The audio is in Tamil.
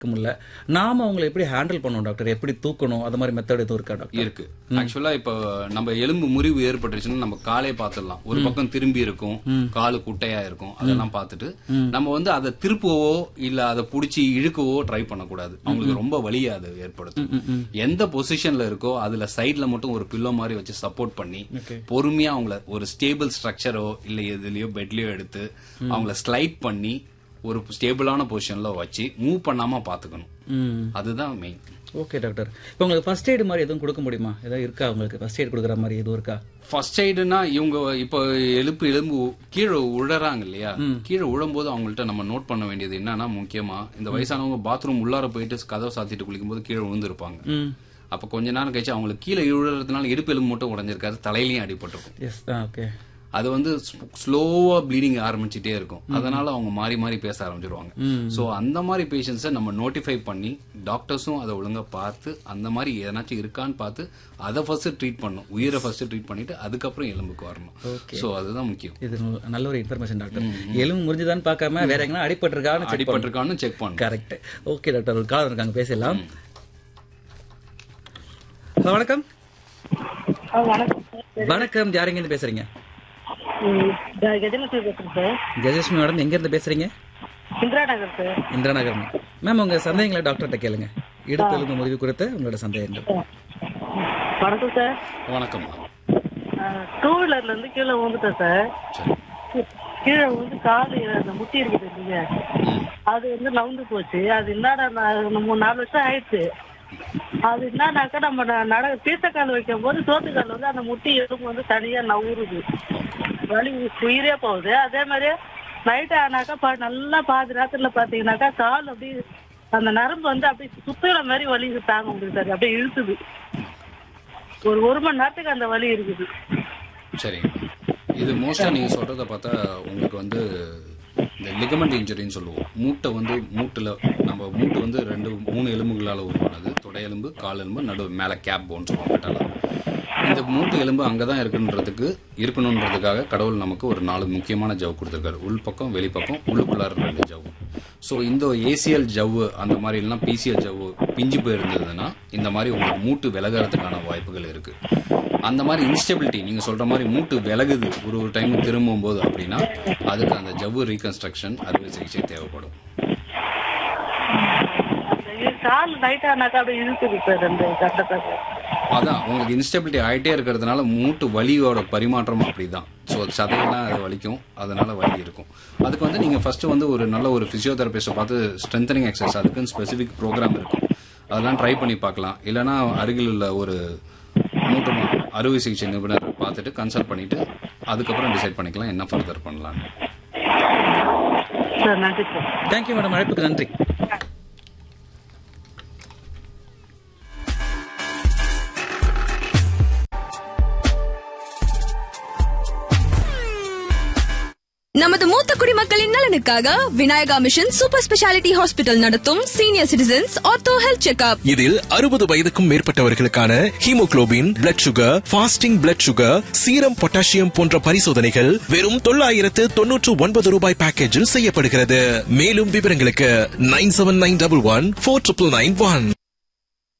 முடியல நாம அவங்களை எப்படி ஹேண்டில் பண்ணணும் டாக்டர் எப்படி தூக்கணும் அது மாதிரி மெத்தட் எதுவும் இருக்கா டாக்டர் இருக்கு ஆக்சுவலா இப்போ நம்ம எலும்பு முறிவு ஏற்பட்டுச்சுன்னா நம்ம காலே பார்த்துடலாம் ஒரு பக்கம் திரும்பி இருக்கும் காலு குட்டையா இருக்கும் அதெல்லாம் பார்த்துட்டு நம்ம வந்து அதை திருப்பவோ இல்ல அதை புடிச்சு இழுக்கவோ ட்ரை பண்ணக்கூடாது அவங்களுக்கு ரொம்ப வலியை அது ஏற்படுத்தும் எந்த பொசிஷன்ல இருக்கோ அதுல சைடுல மட்டும் ஒரு பில்லோ மாதிரி வச்சு சப்போர்ட் பண்ணி பொறுமையா அவங்கள ஒரு ஸ்டேபிள் ஸ்ட்ரக்சரோ இல்ல எதுலயோ பெட்லயோ எடுத்து அவங்கள ஸ்லைட் பண்ணி ஒரு ஸ்டேபிளான பொசிஷன்ல வச்சு மூவ் பண்ணாம பாத்துக்கணும் ம் அதுதான் மெயின் ஓகே டாக்டர் இப்போ உங்களுக்கு ஃபர்ஸ்ட் எய்டு மாதிரி எதுவும் கொடுக்க முடியுமா ஏதாவது இருக்கா உங்களுக்கு ஃபர்ஸ்ட் எய்ட் கொடுக்குற மாதிரி எதுவும் இருக்கா ஃபர்ஸ்ட் எய்டுனா இவங்க இப்போ எலும்பு எலும்பு கீழே உழறாங்க இல்லையா கீழே உழும்போது அவங்கள்ட்ட நம்ம நோட் பண்ண வேண்டியது என்னன்னா முக்கியமா இந்த வயசானவங்க பாத்ரூம் உள்ளார போயிட்டு கதவை சாத்திட்டு குளிக்கும்போது கீழே விழுந்திருப்பாங்க ம் அப்ப கொஞ்ச நேரம் கழிச்சு அவங்களுக்கு கீழே விழுறதுனால இடுப்பு எலும்பு மட்டும் உடஞ்சிருக்காது தலையிலயும் அடிபட்டிருக்கும் எஸ் ஆ ஓகே அது வந்து ஸ்லோவா ப்ளீடிங் ஆரம்பிச்சுட்டே இருக்கும் அதனால அவங்க மாறி மாறி பேச ஆரம்பிச்சிருவாங்க சோ அந்த மாதிரி பேஷண்ட்ஸை நம்ம நோட்டிஃபை பண்ணி டாக்டர்ஸும் அதை ஒழுங்கா பார்த்து அந்த மாதிரி எதனாச்சும் இருக்கான்னு பார்த்து அதை ஃபர்ஸ்ட் ட்ரீட் பண்ணும் உயிரை ஃபர்ஸ்ட் ட்ரீட் பண்ணிட்டு அதுக்கப்புறம் எலும்புக்கு வரணும் சோ அதுதான் முக்கியம் இது நல்ல- நல்ல ஒரு இன்ஃபர்மேஷன் டாக்டர் எலும்பு முறிஞ்சுதான்னு பார்க்காம வேற எங்கன்னா அடிபட்டிருக்கான்னு செக் அடிபட்டிருக்கான்னு செக் பண்ணணும் கரெக்ட் ஓகே டாக்டர் ஒரு கால் இருக்காங்க பேசலாம் ஹலோ வணக்கம் ஆ, வணக்கம் சார் வணக்கம் யாருங்க இருந்து பேசுறீங்க ம், நான் கஜலட்சுமி பேசுறேன் சார் ஜெயலட்சுமி மேடம் எங்க இருந்து பேசுறீங்க இந்திரா நகர் சார் இந்திரா நகர் மேம் உங்க சந்தேகங்களை டாக்டர்கிட்ட கேளுங்க இடுப்பு எலும்பு முறிவு குறித்த உங்களோட சந்தேகங்கள் வணக்கம் சார் வணக்கம் டூ வீலர்ல இருந்து கீழே விழுந்துட்டேன் சார் சரி கீழே விழுந்து காலு அந்த முட்டி இருக்குது இல்லையா அது வந்து நவுந்து போச்சு அது என்னடா நான் மூணு நாலு வருஷம் ஆயிடுச்சு அது என்னன்னாக்கா நம்ம ந- நட பீசக்கால் வைக்கும் போது சோத்துக்கால் வந்து அந்த முட்டி எலும்பு வந்து தனியா நவுறுது வலி உயிரே போகுது அதே மாதிரி நைட் ஆனாக்கா பா நல்லா பாதி ராத்திரில பாத்தீங்கன்னாக்கா கால் அப்படியே அந்த நரம்பு வந்து அப்படியே சுத்துற மாதிரி வலி தாங்க முடியுது சார் அப்படியே இழுத்துது ஒரு ஒரு மணி நேரத்துக்கு அந்த வலி இருக்குது சரிங்க இது மோஸ்டா நீங்க சொல்றத பார்த்தா உங்களுக்கு வந்து இந்த லிகமெண்ட் இன்ஜுரின்னு சொல்லுவோம் மூட்டை வந்து மூட்டுல நம்ம மூட்டு வந்து ரெண்டு மூணு எலும்புகளால உருவானது தொடை எலும்பு கால் எலும்பு நடு மேல கேப் போன் சொல்லுவோம் மெட்டால இந்த மூட்டு எலும்பு அங்கதான் இருக்குன்றதுக்கு இருக்கணுன்றதுக்காக கடவுள் நமக்கு ஒரு நாலு முக்கியமான ஜவ் கொடுத்துருக்காரு உள் பக்கம் வெளிப்பக்கம் உள்ளுக்குள்ளார ரெண்டு ஜவ் ஸோ இந்த ஏசிஎல் ஜவ்வு அந்த மாதிரி இல்லைனா பிசிஎல் ஜவ்வு பிஞ்சு போயிருந்ததுன்னா இந்த மாதிரி உங்களுக்கு மூட்டு விலகிறதுக்கான வாய்ப்புகள் இருக்கு அந்த மாதிரி இன்ஸ்டெபிலிட்டி நீங்க சொல்ற மாதிரி மூட்டு விலகுது ஒரு ஒரு டைம் திரும்பும் போது அப்படின்னா அதுக்கு அந்த ஜவ்வு ரீகன்ஸ்ட்ரக்ஷன் அறுவை சிகிச்சை தேவைப்படும் அந்த கால் நைட் ஆனாக்கா அப்படியே இழுத்துது சார் அந்த கட்டத்தை அதான் உங்களுக்கு இன்ஸ்டெபிலிட்டி ஆயிட்டே இருக்கிறதுனால மூட்டு வலியோட பரிமாற்றம் அப்படிதான் ஸோ சதையெல்லாம் அது வலிக்கும் அதனால வலி இருக்கும் அதுக்கு வந்து நீங்க ஃபர்ஸ்ட் வந்து ஒரு நல்ல ஒரு பிசியோதெரபிஸ்ட்டை பார்த்து ஸ்ட்ரென்தனிங் எக்ஸசைஸ் அதுக்குன்னு ஸ்பெசிஃபிக் ப்ரோக்ராம் இருக்கும் அதெல்லாம் ட்ரை பண்ணி பார்க்கலாம் இல்லைன்னா அருகில் உள்ள ஒரு மூட்டு மா- அறுவை சிகிச்சை நிபுணர் பார்த்துட்டு கன்சல்ட் பண்ணிட்டு அதுக்கப்புறம் டிசைட் பண்ணிக்கலாம் என்ன ஃபர்தர் பண்ணலாம்னு சார் நன்றி சார் தேங்க்யூ மேடம் அழைப்புக்கு நன்றி நமது மூத்த குடிமக்களின் நலனுக்காக Vinayaka mission super speciality hospital நடத்தும் senior citizens ortho health checkup இதில் அறுபது வயதுக்கும் மேற்பட்டவர்களுக்கான haemoglobin blood sugar fasting blood sugar serum potassium போன்ற பரிசோதனைகள் வெறும் தொள்ளாயிரத்து தொன்னூற்று ஒன்பது ரூபாய் பேக்கேஜில் செய்யப்படுகிறது மேலும் விவரங்களுக்கு nine seven nine double one four triple nine one